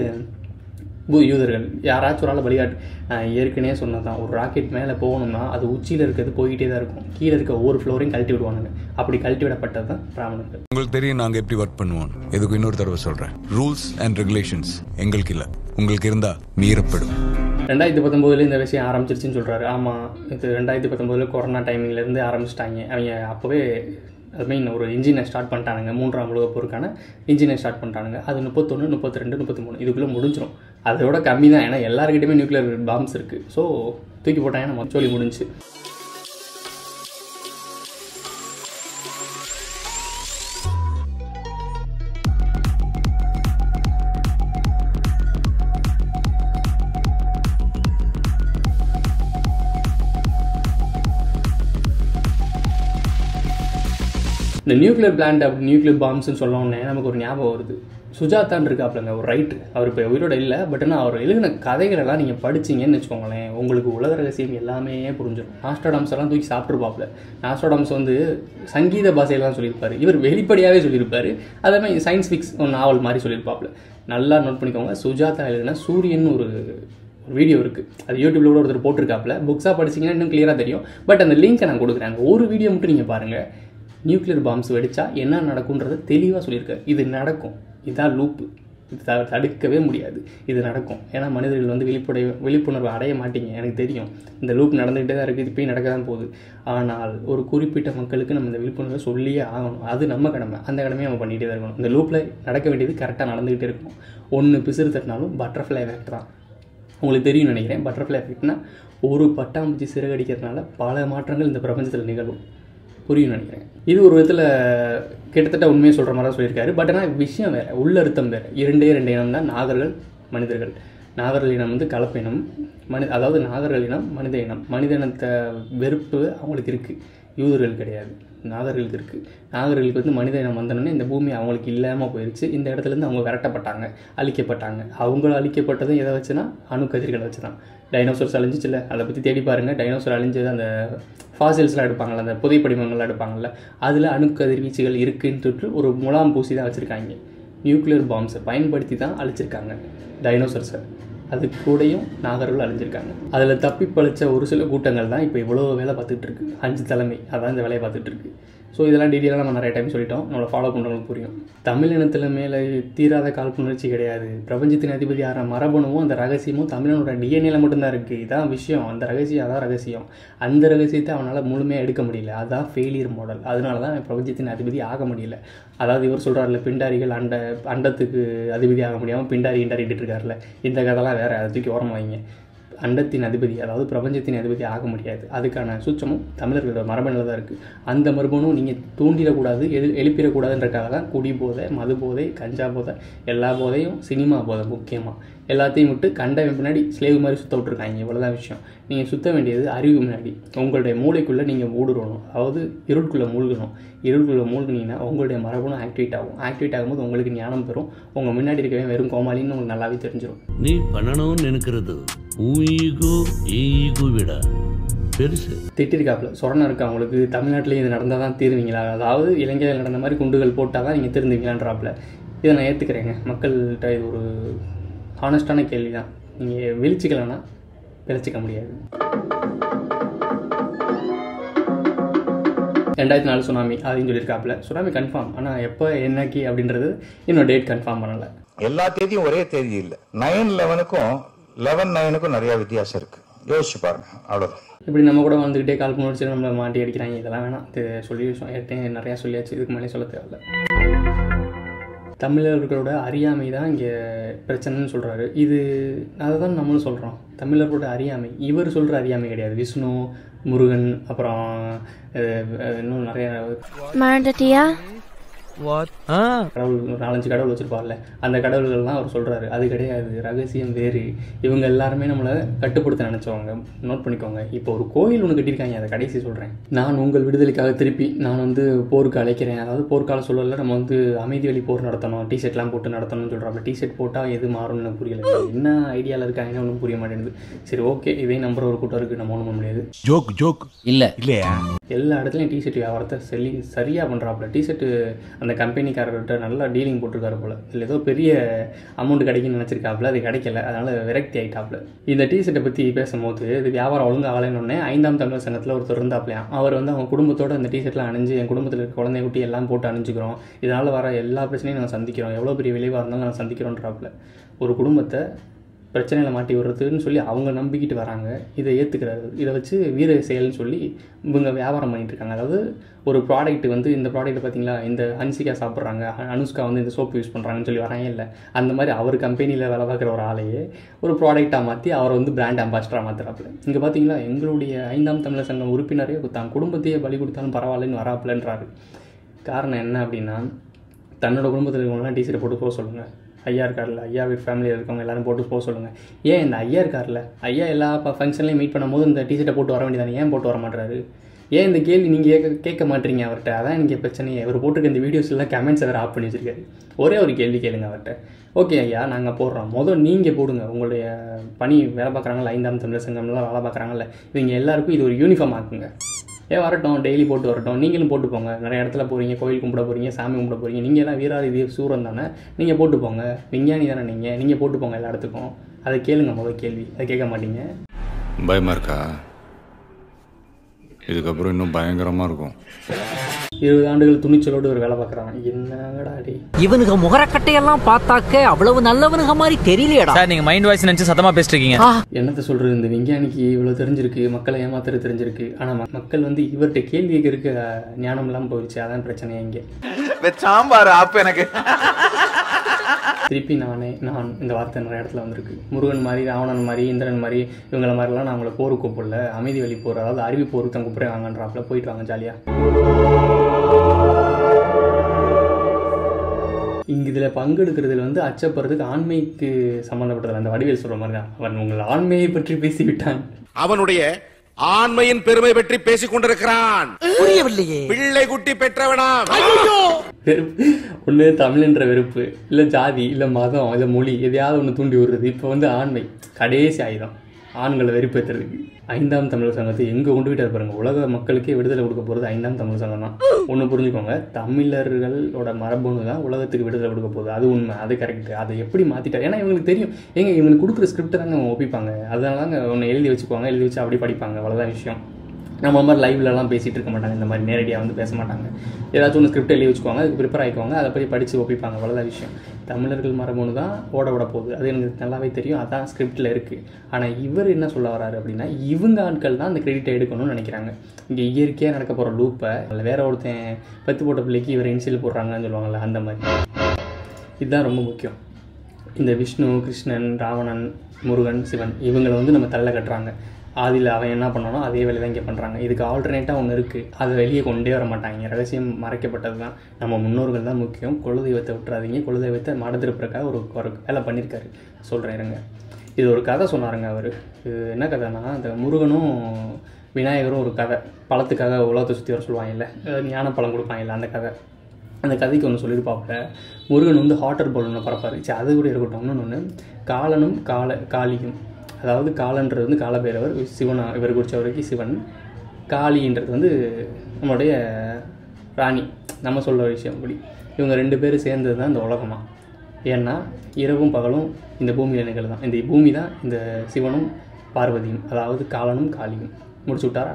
பூ யூதர்கள் யாராச்சும் ஒரு ஆள் பலிகாட்டு நான் ஏற்கனவே சொன்னதான் ஒரு ராக்கெட் மேலே போகணும்னா அது உச்சியில் இருக்கிறது போய்கிட்டே தான் இருக்கும் கீழே இருக்க ஒவ்வொரு ஃப்ளோரையும் கழட்டி விடுவானுங்க அப்படி கழட்டி விடப்பட்டது தான் பிராமணர்கள் உங்களுக்கு தெரியும் நாங்க எப்படி ஒர்க் பண்ணுவோம் எதுக்கு இன்னொரு தடவை சொல்றேன் ரூல்ஸ் அண்ட் ரெகுலேஷன்ஸ் எங்களுக்கு இல்ல உங்களுக்கு இருந்தா மீறப்படும் ரெண்டாயிரத்தி பத்தொம்போதுல இந்த விஷயம் ஆரம்பிச்சிருச்சுன்னு சொல்கிறாரு ஆமாம் இது ரெண்டாயிரத்தி பத்தொம்போதில் கொரோனா டைமிங்லேருந்து ஆரம்பிச்சிட்டாங்க அவங்க அப்போவே ஐ மீன் ஒரு இன்ஜினை ஸ்டார்ட் பண்ணிட்டானுங்க மூன்றாம் உலகப் போருக்கான இன்ஜினை ஸ்டார்ட் பண்ணிட்டானுங்க அது முப்பத்தொன்று முப்பத்தி ரெண்டு முப்பத்தி மூணு இதுக்குள்ளே முடிஞ்சிடும் அதோட கம்மி தான் ஏன்னா எல்லாருக்கிட்டையுமே நியூக்ளியர் பாம்ஸ் இருக்குது ஸோ தூக்கி போட்டாங்கன்னா நம்ம சொல்லி முடிஞ்சு இந்த நியூக்ளியர் பிளான்ட் அப்படி நியூக்ளியர் பாம்ஸ்னு சொன்ன உடனே நமக்கு ஒரு ஞாபகம் வருது சுஜாதான் இருக்காப்லங்க ஒரு ரைட்டு அவர் இப்போ உயிரோட இல்லை பட் ஆனால் அவர் எழுதின கதைகளெல்லாம் நீங்கள் படிச்சீங்கன்னு வச்சுக்கோங்களேன் உங்களுக்கு உலக ரகசியம் எல்லாமே புரிஞ்சிடும் நாஸ்டாடாம்ஸ் எல்லாம் தூக்கி சாப்பிட்ருப்பாப்ல நாஸ்டாடாம்ஸ் வந்து சங்கீத பாஷையெல்லாம் சொல்லியிருப்பாரு இவர் வெளிப்படையாகவே சொல்லியிருப்பாரு அதே மாதிரி சயின்ஸ் ஃபிக்ஸ் ஒரு நாவல் மாதிரி சொல்லியிருப்பாப்ல நல்லா நோட் பண்ணிக்கோங்க சுஜாதா எழுதின சூரியன் ஒரு ஒரு வீடியோ இருக்குது அது யூடியூப்ல கூட ஒருத்தர் போட்டிருக்காப்புல புக்ஸாக படிச்சீங்கன்னா இன்னும் கிளியராக தெரியும் பட் அந்த லிங்க்கை நான் கொடுக்குறேன் அந்த ஒரு வீடியோ மட்டும் நீங்கள் பாருங்கள் நியூக்ளியர் பாம்ஸ் வெடிச்சா என்ன நடக்கும்ன்றதை தெளிவாக சொல்லியிருக்காரு இது நடக்கும் இதுதான் லூப்பு இது த- தடுக்கவே முடியாது இது நடக்கும் ஏன்னா மனிதர்கள் வந்து விழிப்புடைய விழிப்புணர்வு அடைய மாட்டீங்க எனக்கு தெரியும் இந்த லூப் நடந்துகிட்டே தான் இருக்குது இப்பயும் நடக்க தான் போகுது ஆனால் ஒரு குறிப்பிட்ட மக்களுக்கு நம்ம இந்த விழிப்புணர்வை சொல்லியே ஆகணும் அது நம்ம கடமை அந்த கடமையை நம்ம பண்ணிகிட்டே தான் இருக்கணும் இந்த லூப்பில் நடக்க வேண்டியது கரெக்டாக நடந்துகிட்டே இருக்கணும் ஒன்று பிசிறு தட்டினாலும் பட்டர்ஃப்ளை எஃபெக்ட் தான் உங்களுக்கு தெரியும் நினைக்கிறேன் பட்டர்ஃப்ளை எஃபெக்ட்னா ஒரு பட்டாம்பூச்சி சிறகடிக்கிறதுனால பல மாற்றங்கள் இந்த பிரபஞ்சத்தில் நிகழும் புரியும் நினைக்கிறேன் இது ஒரு விதத்தில் கிட்டத்தட்ட உண்மையை சொல்கிற மாதிரி தான் சொல்லியிருக்காரு பட் ஆனால் விஷயம் வேறு உள்ளர்த்தம் வேறு இரண்டே ரெண்டு இனம் தான் நாகர்கள் மனிதர்கள் நாகர்கள் இனம் வந்து கலப்பினம் மனி அதாவது நாகர்கள் இனம் மனித இனம் மனித இனத்தை வெறுப்பு அவங்களுக்கு இருக்குது யூதர்கள் கிடையாது நாகர்களுக்கு இருக்குது நாகர்களுக்கு வந்து மனித இனம் வந்தோடனே இந்த பூமி அவங்களுக்கு இல்லாமல் போயிடுச்சு இந்த இடத்துலேருந்து அவங்க விரட்டப்பட்டாங்க அழிக்கப்பட்டாங்க அவங்க அழிக்கப்பட்டதும் எதை வச்சுன்னா அணுக்கதிர்களை வச்சு தான் டைனோசர்ஸ் அழிஞ்சிச்சுல அதை பற்றி தேடி பாருங்கள் டைனோசர் அழிஞ்சது அந்த ஃபாசில்ஸ்லாம் எடுப்பாங்கள்ல அந்த புதைப்படிமங்கள்லாம் எடுப்பாங்கள்ல அதில் அணுக்கதிர்வீச்சுகள் இருக்குன்னு சொல்லிட்டு ஒரு முலாம் பூசி தான் வச்சுருக்காங்க நியூக்ளியர் பாம்ஸை பயன்படுத்தி தான் அழிச்சிருக்காங்க டைனோசர்ஸை அது கூடயும் நாகர்கள் அழிஞ்சிருக்காங்க அதில் தப்பி பழிச்ச ஒரு சில கூட்டங்கள் தான் இப்போ இவ்வளோ வேலை பார்த்துட்டு இருக்கு அஞ்சு தலைமை அதான் இந்த வேலையை பார்த்துட்டு இருக்கு ஸோ இதெல்லாம் டீட்டெயிலாக நம்ம நிறைய டைம் சொல்லிட்டோம் நம்மளை ஃபாலோ பண்ணுறவங்களுக்கு புரியும் தமிழ் இனத்தில் மேலே தீராத காழ்ப்புணர்ச்சி கிடையாது பிரபஞ்சத்தின் அதிபதி ஆகிற மரபணுவும் அந்த ரகசியமும் தமிழனோட டிஎன்ஏல மட்டும்தான் இருக்குது இதான் விஷயம் அந்த ரகசியம் அதான் ரகசியம் அந்த ரகசியத்தை அவனால் முழுமையாக எடுக்க முடியல அதுதான் ஃபெயிலியர் மாடல் அதனால தான் பிரபஞ்சத்தின் அதிபதி ஆக முடியல அதாவது இவர் சொல்கிறாருல பிண்டாரிகள் அண்ட அண்டத்துக்கு அதிபதி ஆக முடியாமல் பிண்டாரி இண்டாரிட்டு இருக்காருல இந்த கதைலாம் வேறு அதை தூக்கி ஓரமாக வைங்க அண்டத்தின் அதிபதி அதாவது பிரபஞ்சத்தின் அதிபதி ஆக முடியாது அதுக்கான சூச்சமும் தமிழர்களோட மரபணில் தான் இருக்குது அந்த மரபணும் நீங்கள் தூண்டிடக்கூடாது எழு எழுப்பிடக்கூடாதுன்றக்காக தான் குடி போதை மது போதை கஞ்சா போதை எல்லா போதையும் சினிமா போதை முக்கியமாக எல்லாத்தையும் விட்டு கண்டவன் பின்னாடி ஸ்லேவ் மாதிரி சுத்த விட்ருக்காங்க இவ்வளோதான் விஷயம் நீங்கள் சுத்த வேண்டியது அறிவு முன்னாடி உங்களுடைய மூளைக்குள்ளே நீங்கள் மூடுறணும் அதாவது இருளுக்குள்ளே மூழ்கணும் இருளுக்குள்ளே மூழ்கினீங்கன்னா உங்களுடைய மரபணும் ஆக்டிவேட் ஆகும் ஆக்டிவேட் ஆகும்போது உங்களுக்கு ஞானம் பெறும் உங்கள் முன்னாடி இருக்கவே வெறும் கோமாளின்னு உங்களுக்கு நல்லாவே தெரிஞ்சிடும் நீ பண்ணணும்னு நினைக்கிறது உன் ஈகோ ஈகோ விட பெருசு திட்டிருக்காப்புல சொரணம் இருக்கு அவங்களுக்கு தமிழ்நாட்டிலேயே இது நடந்தால் தான் தீருவீங்களா அதாவது இலங்கையில் நடந்த மாதிரி குண்டுகள் போட்டால் தான் நீங்கள் திருந்துவீங்களான்றாப்புல இதை நான் ஏற்றுக்கிறேங்க மக்கள்கிட்ட இது ஒரு ஹானஸ்டான கேள்வி தான் நீங்கள் விழிச்சிக்கலன்னா பிழைச்சிக்க முடியாது ரெண்டாயிரத்தி நாலு சுனாமி அதையும் சொல்லியிருக்காப்புல சுனாமி கன்ஃபார்ம் ஆனால் எப்போ என்னைக்கு அப்படின்றது இன்னும் டேட் கன்ஃபார்ம் பண்ணலை எல்லா தேதியும் ஒரே தேதி இல்ல நைன் லெவனுக்கும் லெவன் நைனுக்கும் நிறைய வித்தியாசம் இருக்கு யோசிச்சு பாருங்க அவ்வளவுதான் இப்படி நம்ம கூட வந்துக்கிட்டே கால் பண்ணி வச்சு நம்மளை மாட்டி அடிக்கிறாங்க இதெல்லாம் வேணாம் இது சொல்லி ஏற்கனவே நிறையா சொல்லியாச்சு இதுக்கு மேலே சொல்ல தேவையில்ல தமிழர்களோட அறியாமை தான் இங்கே பிரச்சனைன்னு சொல்கிறாரு இது அதை தான் நம்மளும் சொல்கிறோம் தமிழர்களோட அறியாமை இவர் சொல்கிற அறியாமை கிடையாது விஷ்ணு முருகன் அப்புறம் அஹ், அஹ், இன்னும் நிறைய மறந்துட்டியா கடவுள் ஒரு நாலஞ்சு கடவுள் வச்சிருப்பார்ல அந்த கடவுள்கள்லாம் அவர் சொல்கிறாரு அது கிடையாது ரகசியம் வேறு இவங்க எல்லாருமே நம்மளை கட்டுப்படுத்த நினச்சவங்க நோட் பண்ணிக்கோங்க இப்போ ஒரு கோயில் ஒன்று கட்டியிருக்காங்க அதை கடைசி சொல்கிறேன் நான் உங்கள் விடுதலைக்காக திருப்பி நான் வந்து போருக்கு அழைக்கிறேன் அதாவது போர்க்கால சொல்லல நம்ம வந்து அமைதி வழி போர் நடத்தணும் டிஷர்ட்லாம் போட்டு நடத்தணும்னு சொல்கிறாங்க டிஷர்ட் போட்டால் எது மாறும்னு எனக்கு புரியல என்ன ஐடியாவில் இருக்காங்கன்னு ஒன்றும் புரிய மாட்டேங்குது சரி ஓகே இதே நம்புற ஒரு கூட்டம் இருக்குது நம்ம ஒன்றும் பண்ண முடியாது ஜோக் ஜோக் இல்ல இல்லையா எல்லா இடத்துலையும் டிஷர்ட் வியாபாரத்தை செல்லி சரியாக பண்ணுறாப்புல டிஷர்ட்டு அந்த கம்பெனிக்காரர்கிட்ட நல்லா டீலிங் போட்டிருக்காரு போல் இதில் ஏதோ பெரிய அமௌண்ட் கிடைக்குன்னு நினச்சிருக்காப்புல அது கிடைக்கல அதனால் விரக்தி ஆகிட்டாப்புல இந்த டிஷர்ட்டை பற்றி பேசும்போது இது வியாபாரம் ஒழுங்காக ஆகலைன்னு ஐந்தாம் தமிழர் சங்கத்தில் ஒருத்தர் இருந்தாப்லையாம் அவர் வந்து அவங்க குடும்பத்தோட அந்த டிஷர்ட்லாம் அணிஞ்சு என் குடும்பத்தில் இருக்க குழந்தை குட்டி எல்லாம் போட்டு அணிஞ்சுக்கிறோம் இதனால் வர எல்லா பிரச்சனையும் நாங்கள் சந்திக்கிறோம் எவ்வளோ பெரிய விளைவாக இருந்தாலும் நாங்கள் சந்திக்கிறோன்றாப்புல ஒரு குடும்பத்தை பிரச்சனையில் மாட்டி விடுறதுன்னு சொல்லி அவங்க நம்பிக்கிட்டு வராங்க இதை ஏற்றுக்கிறாரு இதை வச்சு வீர செயல்னு சொல்லி இவங்க வியாபாரம் பண்ணிட்டு இருக்காங்க அதாவது ஒரு ப்ராடக்ட் வந்து இந்த ப்ராடக்ட் பார்த்தீங்களா இந்த ஹன்சிகா சாப்பிட்றாங்க அனுஷ்கா வந்து இந்த சோப்பு யூஸ் பண்ணுறாங்கன்னு சொல்லி வராங்க இல்லை அந்த மாதிரி அவர் கம்பெனியில் வேலை பார்க்குற ஒரு ஆளையே ஒரு ப்ராடக்டாக மாற்றி அவரை வந்து பிராண்ட் அம்பாஸ்டராக மாற்றுறாப்புல இங்கே பார்த்தீங்களா எங்களுடைய ஐந்தாம் தமிழர் சங்கம் உறுப்பினரே தான் குடும்பத்தையே பலி கொடுத்தாலும் பரவாயில்லன்னு வராப்புலன்றாரு காரணம் என்ன அப்படின்னா தன்னோட குடும்பத்தில் இருக்கவங்களாம் டிஷர்ட் போட்டு போக சொல்லுங்கள் ஐயா இருக்கார்ல ஐயா வீட்டு ஃபேமிலியில் இருக்கவங்க எல்லாரும் போட்டு போக சொல்லுங்கள் ஏன் இந்த ஐயா இருக்கார்ல ஐயா எல்லா ஃபங்க்ஷன்லையும் மீட் பண்ணும்போது இந்த டிஷர்ட்டை போட்டு வர வேண்டியதானே ஏன் போட்டு வர மாட்டாரு ஏன் இந்த கேள்வி நீங்கள் கேட்க கேட்க மாட்டீங்க அவர்கிட்ட அதான் எனக்கு பிரச்சனையே அவர் போட்டிருக்க இந்த வீடியோஸ் எல்லாம் கமெண்ட்ஸ் வேறு ஆஃப் பண்ணி வச்சிருக்காரு ஒரே ஒரு கேள்வி கேளுங்க அவர்கிட்ட ஓகே ஐயா நாங்கள் போடுறோம் மொதல் நீங்கள் போடுங்க உங்களுடைய பணி வேலை பார்க்குறாங்கல்ல ஐந்தாம் தமிழர் சங்கம்லாம் வேலை பார்க்குறாங்கல்ல இவங்க எல்லாருக்கும் இது ஒரு யூனிஃபார்ம் ஆக்குங்க ஏன் வரட்டும் டெய்லி போட்டு வரட்டும் நீங்களும் போட்டு போங்க நிறைய இடத்துல போகிறீங்க கோயில் கும்பிட போகிறீங்க சாமி கும்பிட போகிறீங்க நீங்கள் எல்லாம் வீராதி சூரன் தானே நீங்கள் போட்டு போங்க விஞ்ஞானி தானே நீங்கள் நீங்கள் போட்டு போங்க எல்லா இடத்துக்கும் அதை கேளுங்க முதல் கேள்வி அதை கேட்க மாட்டீங்க பயமா இருக்கா இதுக்கப்புறம் இன்னும் பயங்கரமா இருக்கும் இருபது ஆண்டுகள் துணிச்சலோடு ஒரு வேலை பார்க்குறாங்க என்னடா டே இவனுங்க முகரக்கட்டையெல்லாம் பார்த்தாக்க அவ்வளவு நல்லவனுங்க மாதிரி தெரியலையடா சார் நீங்க மைண்ட் வாய்ஸ் நினைச்சு சத்தமா பேசிட்டு இருக்கீங்க என்னத்த சொல்கிறது இந்த விஞ்ஞானிக்கு இவ்வளோ தெரிஞ்சிருக்கு மக்களை ஏமாத்துறது தெரிஞ்சிருக்கு ஆனால் மக்கள் வந்து இவர்கிட்ட கேள்வி கேட்கறதுக்கு ஞானம் இல்லாமல் போயிடுச்சு அதான் பிரச்சனை இங்கே சாம்பார் ஆப் எனக்கு திருப்பி நானே நான் இந்த வார்த்தை நிறைய இடத்துல வந்திருக்கு முருகன் மாதிரி ராவணன் மாதிரி இந்திரன் மாதிரி இவங்கள மாதிரிலாம் நான் உங்களை போருக்கு கூப்பிடல அமைதி வழி போர் அதாவது அறிவு போருக்கு தான் கூப்பிட்றேன் வாங்கன்றாப்புல போயிட்டு வாங்க ஜாலியாக இங்கே இதில் பங்கெடுக்கிறதுல வந்து அச்சப்படுறதுக்கு ஆண்மைக்கு சம்மந்தப்பட்டதில்ல அந்த வடிவேல் சொல்கிற மாதிரி தான் அவன் உங்கள் ஆண்மையை பற்றி பேசிவிட்டான் அவனுடைய ஆண்மையின் பெருமை பற்றி பேசிக் கொண்டிருக்கிறான் புரியவில்லையே பிள்ளை குட்டி பெற்றவனாம் வெறுப்பு ஒன்று தமிழ்ன்ற வெறுப்பு இல்லை ஜாதி இல்லை மதம் இல்லை மொழி எதையாவது ஒன்று தூண்டி விடுறது இப்போ வந்து ஆண்மை கடைசி ஆயுதம் ஆண்களை வெறுப்பேற்றுறதுக்கு ஐந்தாம் தமிழர் சங்கத்தை எங்கே கொண்டு போயிட்டு பாருங்க உலக மக்களுக்கே விடுதலை கொடுக்க போகிறது ஐந்தாம் தமிழர் சங்கம் தான் ஒன்று புரிஞ்சுக்கோங்க தமிழர்களோட மரபணு தான் உலகத்துக்கு விடுதலை கொடுக்க போகுது அது உண்மை அது கரெக்ட் அதை எப்படி மாற்றிட்டார் ஏன்னா இவங்களுக்கு தெரியும் ஏங்க இவங்களுக்கு கொடுக்குற ஸ்கிரிப்டை தாங்க அவங்க ஒப்பிப்பாங்க அதனால தாங்க ஒன்று எழுதி வச்சுக்குவாங்க எழுதி வச்சு அப்படி படிப்பாங்க அவ்வளோதான் விஷயம் நம்ம மாதிரி லைவ்லலாம் பேசிகிட்டு இருக்க மாட்டாங்க இந்த மாதிரி நேரடியாக வந்து பேச மாட்டாங்க ஏதாச்சும் ஒன்று ஸ்கிரிப்ட் எழுதி வச்சுக்குவாங்க அதுக்கு ப்ரிப்பேர் ஆகிக்குவாங்க அதை போய் படித்து ஒப்பிப்பாங்க அவ்வளோதான் விஷயம் தமிழர்கள் மரபணு தான் ஓட விட போகுது அது எனக்கு நல்லாவே தெரியும் அதான் ஸ்கிரிப்டில் இருக்குது ஆனால் இவர் என்ன சொல்ல வராரு அப்படின்னா இவங்க ஆட்கள் தான் அந்த கிரெடிட்டை எடுக்கணும்னு நினைக்கிறாங்க இங்கே இயற்கையாக நடக்க போகிற லூப்பை இல்லை வேற ஒருத்தன் பத்து போட்ட பிள்ளைக்கு இவர் இன்சியல் போடுறாங்கன்னு சொல்லுவாங்கள்ல அந்த மாதிரி இதுதான் ரொம்ப முக்கியம் இந்த விஷ்ணு கிருஷ்ணன் ராவணன் முருகன் சிவன் இவங்களை வந்து நம்ம தள்ள கட்டுறாங்க ஆதியில் அவன் என்ன பண்ணானோ அதே வேலை தான் இங்கே பண்ணுறாங்க இதுக்கு ஆல்டர்னேட்டாக ஒன்று இருக்குது அதை வெளியே கொண்டே வர மாட்டாங்க ரகசியம் மறைக்கப்பட்டது தான் நம்ம முன்னோர்கள் தான் முக்கியம் குலதெய்வத்தை விட்டுறாதீங்க குலதெய்வத்தை மடத்திருப்பதற்காக ஒரு ஒரு வேலை பண்ணியிருக்காரு சொல்கிறேன் இருங்க இது ஒரு கதை சொன்னாருங்க அவர் இது என்ன கதைனா அந்த முருகனும் விநாயகரும் ஒரு கதை பழத்துக்காக உலகத்தை சுற்றி வர சொல்லுவாங்கல்ல அதாவது ஞான பழம் கொடுப்பாங்கல்ல அந்த கதை அந்த கதைக்கு ஒன்று சொல்லியிருப்பாப்புல முருகன் வந்து ஹாட்டர் பால் ஒன்று பறப்பார் சரி அது கூட இருக்கட்டும் இன்னொன்று ஒன்று காலனும் கால காளியும் அதாவது காலன்றது வந்து காலபைரவர் சிவனா இவர் குறித்த வரைக்கும் சிவன் காளின்றது வந்து நம்மளுடைய ராணி நம்ம சொல்கிற விஷயம் அப்படி இவங்க ரெண்டு பேரும் சேர்ந்தது தான் இந்த உலகமா ஏன்னா இரவும் பகலும் இந்த பூமியில் நிகழ் தான் இந்த பூமி தான் இந்த சிவனும் பார்வதியும் அதாவது காலனும் காளியும் முடிச்சு விட்டாரா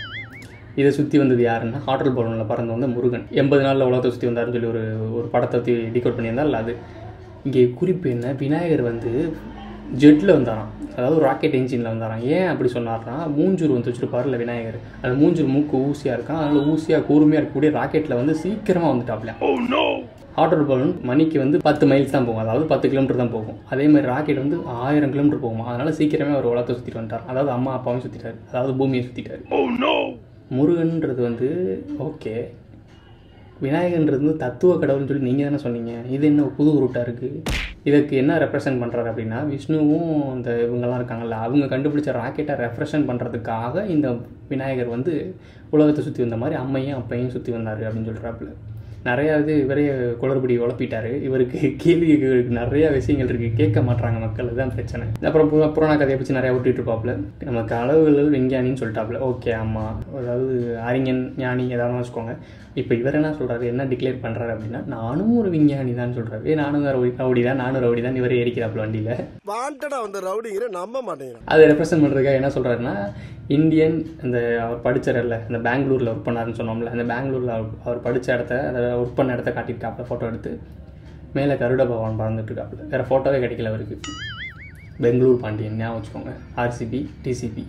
இதை சுற்றி வந்தது யாருன்னா ஹாட்டல் பலூனில் பறந்து வந்த முருகன் எண்பது நாளில் உலகத்தை சுற்றி வந்தாருன்னு சொல்லி ஒரு ஒரு படத்தை டிகோட் பண்ணியிருந்தால் அது இங்கே குறிப்பு என்ன விநாயகர் வந்து ஜெட்டில் வந்தாராம் அதாவது ராக்கெட் என்ஜினில் வந்தாராம் ஏன் அப்படி சொன்னார்னா மூஞ்சூர் வந்து வச்சுருப்பாருல விநாயகர் அந்த மூஞ்சூர் மூக்கு ஊசியாக இருக்கான் அதனால் ஊசியாக கூர்மையாக இருக்கக்கூடிய ராக்கெட்டில் வந்து சீக்கிரமாக வந்துட்டாப்ல ஹாட்டர் பலூன் மணிக்கு வந்து பத்து மைல்ஸ் தான் போகும் அதாவது பத்து கிலோமீட்டர் தான் போகும் அதே மாதிரி ராக்கெட் வந்து ஆயிரம் கிலோமீட்டர் போகும் அதனால் சீக்கிரமே அவர் உலகத்தை சுற்றிட்டு வந்துட்டார் அதாவது அம்மா அப்பாவையும் சுற்றிட்டார் அதாவது பூமியை சுற்றிட்டார் முருகன்றது வந்து ஓகே விநாயகன்றது வந்து தத்துவ கடவுள்னு சொல்லி நீங்கள் தானே சொன்னீங்க இது என்ன புது உருட்டாக இருக்குது இதுக்கு என்ன ரெப்ரசன்ட் பண்ணுறாரு அப்படின்னா விஷ்ணுவும் இந்த இவங்கெல்லாம் இருக்காங்கல்ல அவங்க கண்டுபிடிச்ச ராக்கெட்டை ரெப்ரசன்ட் பண்ணுறதுக்காக இந்த விநாயகர் வந்து உலகத்தை சுற்றி வந்த மாதிரி அம்மையும் அப்பையும் சுற்றி வந்தார் அப்படின்னு சொல்கிறாப்புல நிறையா இது இவரே குளறுபடி உழப்பிட்டாரு இவருக்கு கேள்வி கேட்கறதுக்கு நிறையா விஷயங்கள் இருக்குது கேட்க மாட்றாங்க மக்கள் அதுதான் பிரச்சனை அப்புறம் பு- புராண கதையை பற்றி நிறையா விட்டுட்டு இருப்பாப்புல நம்ம களவுகள் விஞ்ஞானின்னு சொல்லிட்டாப்புல ஓகே ஆமாம் அதாவது அறிஞன் ஞானி ஏதாவது வச்சுக்கோங்க இப்போ இவர் என்ன சொல்கிறாரு என்ன டிக்ளேர் பண்ணுறாரு அப்படின்னா நானும் ஒரு விஞ்ஞானி தான் சொல்கிறாரு ஏ நானும் ரவுடி ரவுடி தான் நானும் ரவுடி தான் இவரே ஏறிக்கிறாப்புல வண்டியில் வாண்டடா வந்த ரவுடிங்கிற நம்ப மாட்டேங்கிறான் அதை ரெப்ரசென்ட் பண்ணுறதுக்காக என்ன சொல்கிறாருன்னா இந்தியன் அந்த அவர் படிச்சார்ல அந்த பெங்களூரில் ஒர்க் பண்ணாருன்னு சொன்னோம்ல அந்த பெங்களூரில் அவர் அவர் படித்த இடத்த அந்த ஒர்க் பண்ண இடத்த காட்டியிருக்காப்புல ஃபோட்டோ எடுத்து மேலே கருட பகவான் பறந்துட்டு இருக்காப்புல வேறு ஃபோட்டோவே கிடைக்கல அவருக்கு பெங்களூர் பாண்டியன் ஞாபகம் வச்சுக்கோங்க ஆர்சிபி டிசிபி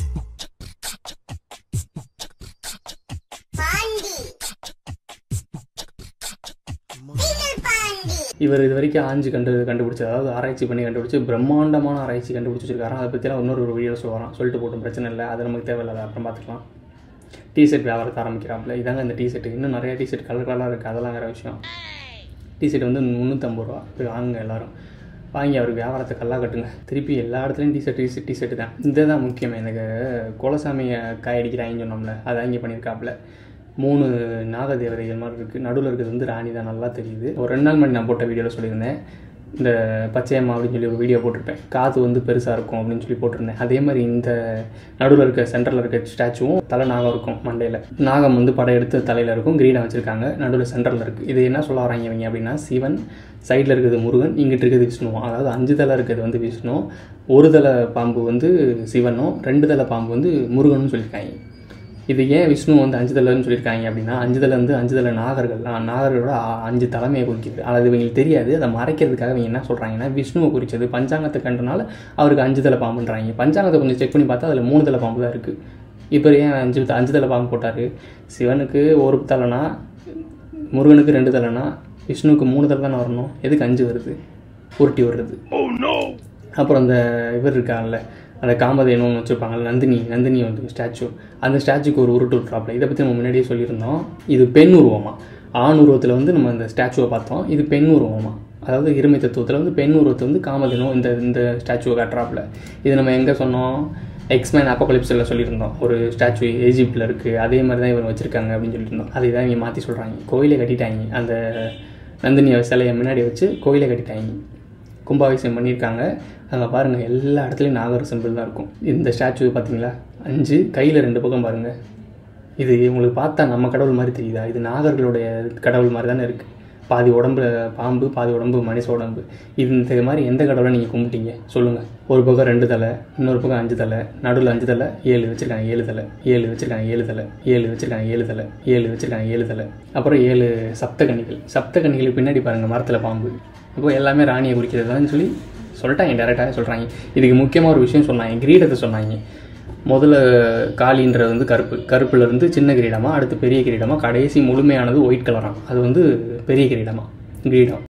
இவர் இது வரைக்கும் ஆஞ்சு கண்டு கண்டுபிடிச்சது அதாவது ஆராய்ச்சி பண்ணி கண்டுபிடிச்சி பிரம்மாண்டமான ஆராய்ச்சி கண்டுபிடிச்சி வச்சிருக்காரு அதை பற்றிலாம் இன்னொரு ஒரு வீடியோ சொல்லுவாராம் சொல்லிட்டு போட்டும் பிரச்சனை இல்லை அது நமக்கு தேவையில்லை அதை அப்புறம் பார்த்துக்கலாம் டிஷர்ட் வியாபாரத்தை ஆரம்பிக்கிறாப்புல இதாங்க இந்த டிஷர்ட் இன்னும் நிறைய டிஷர்ட் கலர் கலராக இருக்குது அதெல்லாம் வேறு விஷயம் டிஷர்ட் வந்து முந்நூற்றம்பது ரூபா போய் வாங்குங்க எல்லாரும் வாங்கி அவருக்கு வியாபாரத்தை கல்லா கட்டுங்க திருப்பி எல்லா இடத்துலையும் டிஷர்ட் டிஷர்ட் டிஷர்ட் தான் இந்த தான் முக்கியம் எனக்கு குலசாமியை காயடிக்கிறாங்கன்னு சொன்னோம்ல அதை இங்கே பண்ணியிருக்காப்புல மூணு நாகதேவதைகள் மாதிரி இருக்குது நடுவில் இருக்கிறது வந்து ராணி தான் நல்லா தெரியுது ஒரு ரெண்டு நாள் முன்னாடி நான் போட்ட வீடியோவில் சொல்லியிருந்தேன் இந்த பச்சையம்மா அப்படின்னு சொல்லி ஒரு வீடியோ போட்டிருப்பேன் காது வந்து பெருசாக இருக்கும் அப்படின்னு சொல்லி போட்டிருந்தேன் அதே மாதிரி இந்த நடுவில் இருக்க சென்டரில் இருக்க ஸ்டாச்சுவும் தலை நாகம் இருக்கும் மண்டையில் நாகம் வந்து படம் எடுத்து தலையில் இருக்கும் கிரீடம் வச்சுருக்காங்க நடுவில் சென்டரில் இருக்குது இது என்ன சொல்ல வராங்க இவங்க அப்படின்னா சிவன் சைடில் இருக்கிறது முருகன் இங்கிட்டு இருக்கிறது விஷ்ணு அதாவது அஞ்சு தலை இருக்கிறது வந்து விஷ்ணு ஒரு தலை பாம்பு வந்து சிவனும் ரெண்டு தலை பாம்பு வந்து முருகனும் சொல்லியிருக்காங்க இது ஏன் விஷ்ணு வந்து அஞ்சு தலைன்னு சொல்லியிருக்காங்க அப்படின்னா அஞ்சு தலை வந்து அஞ்சு தலை நாகர்கள் ஆ, நாகர்களோட ஆ- அஞ்சு தலைமையை குறிக்குது அது இவங்களுக்கு தெரியாது அதை மறைக்கிறதுக்காக இவங்க என்ன சொல்கிறாங்கன்னா விஷ்ணுவை குறிச்சது பஞ்சாங்கத்தை கண்டனால அவருக்கு அஞ்சு தலை பாம்புன்றாங்க பஞ்சாங்கத்தை கொஞ்சம் செக் பண்ணி பார்த்தா அதில் மூணு தலை பாம்பு தான் இருக்குது இப்போ ஏன் அஞ்சு த- அஞ்சு தலை பாம்பு போட்டார் சிவனுக்கு ஒரு தலைனா முருகனுக்கு ரெண்டு தலைனா விஷ்ணுவுக்கு மூணு தலை தானே வரணும் எதுக்கு அஞ்சு வருது உருட்டி வருது அப்புறம் அந்த இவர் இருக்காங்கல்ல அந்த காமதேனும் வச்சுருப்பாங்கல்ல நந்தினி நந்தினி வந்து ஸ்டாச்சு அந்த ஸ்டாச்சுக்கு ஒரு உருட்டு விட்றாப்புல இதை பற்றி நம்ம முன்னாடியே சொல்லியிருந்தோம் இது பெண் உருவமா ஆண் உருவத்தில் வந்து நம்ம அந்த ஸ்டாச்சுவை பார்த்தோம் இது பெண் உருவமா அதாவது இருமை தத்துவத்தில் வந்து பெண் உருவத்தை வந்து காமதேனும் இந்த இந்த ஸ்டாச்சுவை காட்டுறாப்புல இது நம்ம எங்கே சொன்னோம் எக்ஸ்மேன் அப்போகலிப்ஸில் சொல்லியிருந்தோம் ஒரு ஸ்டாச்சு எஜிப்டில் இருக்குது அதே மாதிரி தான் இவங்க வச்சுருக்காங்க அப்படின்னு சொல்லியிருந்தோம் அதை தான் இவங்க மாற்றி சொல்கிறாங்க கோயிலை கட்டிட்டாங்க அந்த நந்தினி சிலையை முன்னாடி வச்சு கோயிலை கட்டிட்டாங்க கும்பாபிஷேகம் பண்ணியிருக்காங்க அங்கே பாருங்கள் எல்லா இடத்துலையும் நாகர் சிம்பிள் தான் இருக்கும் இந்த ஸ்டாச்சு பார்த்தீங்களா அஞ்சு கையில் ரெண்டு பக்கம் பாருங்கள் இது உங்களுக்கு பார்த்தா நம்ம கடவுள் மாதிரி தெரியுதா இது நாகர்களுடைய கடவுள் மாதிரி தானே இருக்குது பாதி உடம்புல பாம்பு பாதி உடம்பு மனுஷ உடம்பு இது இந்த மாதிரி எந்த கடவுளை நீங்கள் கும்பிட்டீங்க சொல்லுங்கள் ஒரு பக்கம் ரெண்டு தலை இன்னொரு பக்கம் அஞ்சு தலை நடுவில் அஞ்சு தலை ஏழு வச்சுருக்காங்க ஏழு தலை ஏழு வச்சுருக்காங்க ஏழு தலை ஏழு வச்சுருக்காங்க ஏழு தலை ஏழு வச்சுருக்காங்க ஏழு தலை அப்புறம் ஏழு சப்தகன்னிகள் சப்தகன்னிகளுக்கு பின்னாடி பாருங்கள் மரத்தில் பாம்பு இப்போ எல்லாமே ராணியை குறிக்கிறதுன்னு சொல்லி சொல்லிட்டாங்க டேரெக்டாக சொல்கிறாங்க இதுக்கு முக்கியமாக ஒரு விஷயம் சொன்னாங்க கிரீடத்தை சொன்னாங்க முதல்ல காளின்றது வந்து கருப்பு கருப்புல இருந்து சின்ன கிரீடமா அடுத்து பெரிய கிரீடமா கடைசி முழுமையானது ஒயிட் கலராம் அது வந்து பெரிய கிரீடமா கிரீடம்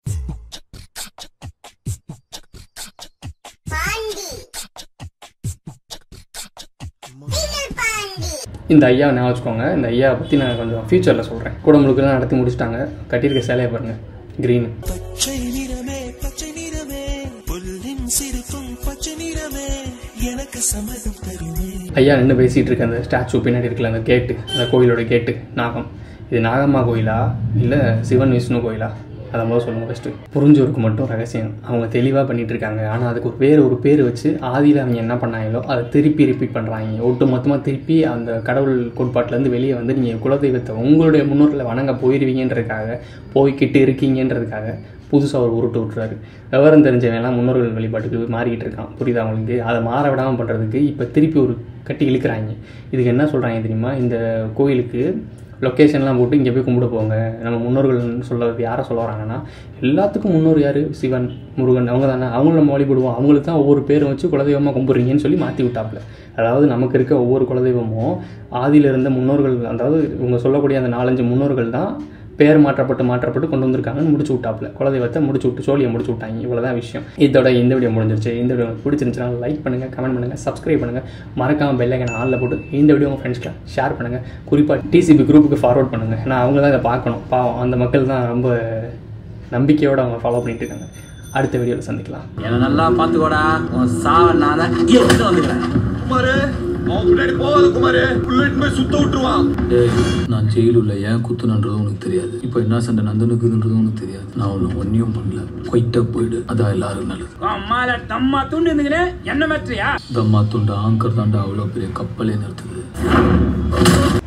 இந்த ஐயா ஞாபகம் வச்சுக்கோங்க இந்த ஐயா பற்றி நான் கொஞ்சம் ஃபியூச்சரில் சொல்கிறேன் குடமுழுக்கெல்லாம் நடத்தி முடிச்சிட்டாங்க கட்டியிருக்க சேலையை பாருங்க க்ரீன் பச்சை நிறமே பச்சை நிறமே புல்லின் சிரிப்பும் பச்சை நிறமே எனக்கு சம்மதம் தருமே ஐயா நின்று பேசிகிட்டு இருக்க அந்த ஸ்டாச்சு பின்னாடி இருக்குல்ல அந்த கேட்டு அந்த கோயிலோட கேட்டு நாகம் இது நாகம்மா கோயிலா இல்லை சிவன் விஷ்ணு கோயிலா அதை முதல்ல சொல்லுங்கள் ஃபஸ்ட்டு புரிஞ்சோருக்கு மட்டும் ரகசியம் அவங்க தெளிவாக பண்ணிட்டு இருக்காங்க ஆனால் அதுக்கு ஒரு பேர் ஒரு பேர் வச்சு ஆதியில் அவங்க என்ன பண்ணாங்களோ அதை திருப்பி ரிப்பீட் பண்ணுறாங்க ஒட்டு மொத்தமாக திருப்பி அந்த கடவுள் கோட்பாட்டிலேருந்து வெளியே வந்து நீங்கள் குலதெய்வத்தை உங்களுடைய முன்னோர்களை வணங்க போயிருவீங்கன்றதுக்காக போய்கிட்டு இருக்கீங்கன்றதுக்காக புதுசாக ஒரு உருட்டு விட்டுறாரு விவரம் தெரிஞ்சவன்லாம் முன்னோர்கள் வழிபாட்டுக்கு மாறிக்கிட்டு இருக்கான் புரியுதா அவங்களுக்கு அதை மாற விடாமல் பண்ணுறதுக்கு இப்போ திருப்பி ஒரு கட்டி இழுக்கிறாங்க இதுக்கு என்ன சொல்கிறாங்க தெரியுமா இந்த கோயிலுக்கு லொக்கேஷன்லாம் போட்டு இங்கே போய் கும்பிட போங்க நம்ம முன்னோர்கள்னு சொல்ல யாரை சொல்ல வராங்கன்னா எல்லாத்துக்கும் முன்னோர் யார் சிவன் முருகன் அவங்க தானே அவங்களும் நம்ம வழிபடுவோம் அவங்களுக்கு தான் ஒவ்வொரு பேரும் வச்சு குலதெய்வமாக கும்பிட்றீங்கன்னு சொல்லி மாற்றி விட்டாப்புல அதாவது நமக்கு இருக்க ஒவ்வொரு குலதெய்வமும் ஆதியில இருந்த முன்னோர்கள் அதாவது இவங்க சொல்லக்கூடிய அந்த நாலஞ்சு முன்னோர்கள் தான் பேர் மாற்றப்பட்டு மாற்றப்பட்டு கொண்டு வந்திருக்காங்கன்னு முடிச்சு விட்டாப்புல குலதெய்வத்தை முடிச்சு விட்டு சோழியை முடிச்சு விட்டாங்க இவ்வளோதான் விஷயம் இதோட இந்த வீடியோ முடிஞ்சிருச்சு இந்த வீடியோ உங்களுக்கு பிடிச்சிருந்துச்சுன்னா லைக் பண்ணுங்கள் கமெண்ட் பண்ணுங்கள் சப்ஸ்கிரைப் பண்ணுங்கள் மறக்காம பெல்லைக்கன் ஆளில் போட்டு இந்த வீடியோ உங்கள் ஃப்ரெண்ட்ஸ்க்கு ஷேர் பண்ணுங்கள் குறிப்பாக டிசிபி குரூப்புக்கு ஃபார்வர்ட் பண்ணுங்கள் ஏன்னா அவங்க தான் இதை பார்க்கணும் பாவம் அந்த மக்கள் தான் ரொம்ப நம்பிக்கையோடு அவங்க ஃபாலோ பண்ணிட்டு இருக்காங்க அடுத்த வீடியோவில் சந்திக்கலாம் என்ன நல்லா பாத்துக்கோடா உன் சாவ நான் தான் இங்கே வந்து வந்துக்கிறேன் குமாரு அவன் பின்னாடி போகாத குமாரு புல்லட் போய் சுத்த விட்டுருவான் டேய் நான் ஜெயிலுள்ள ஏன் குத்துனன்றதும் உனக்கு தெரியாது இப்போ என்ன சண்டை நந்தனுக்குதுன்றதும் உனக்கு தெரியாது நான் உன்னை ஒன்றையும் பண்ணல கொயிட்டா போயிடு அதான் எல்லாரும் நல்லது அம்மால தம்மா துண்டு இருந்துக்கினே என்ன மாற்றியா தம்மா துண்டு ஆங்கர் தாண்டா அவ்வளோ பெரிய கப்பலே நிறுத்துது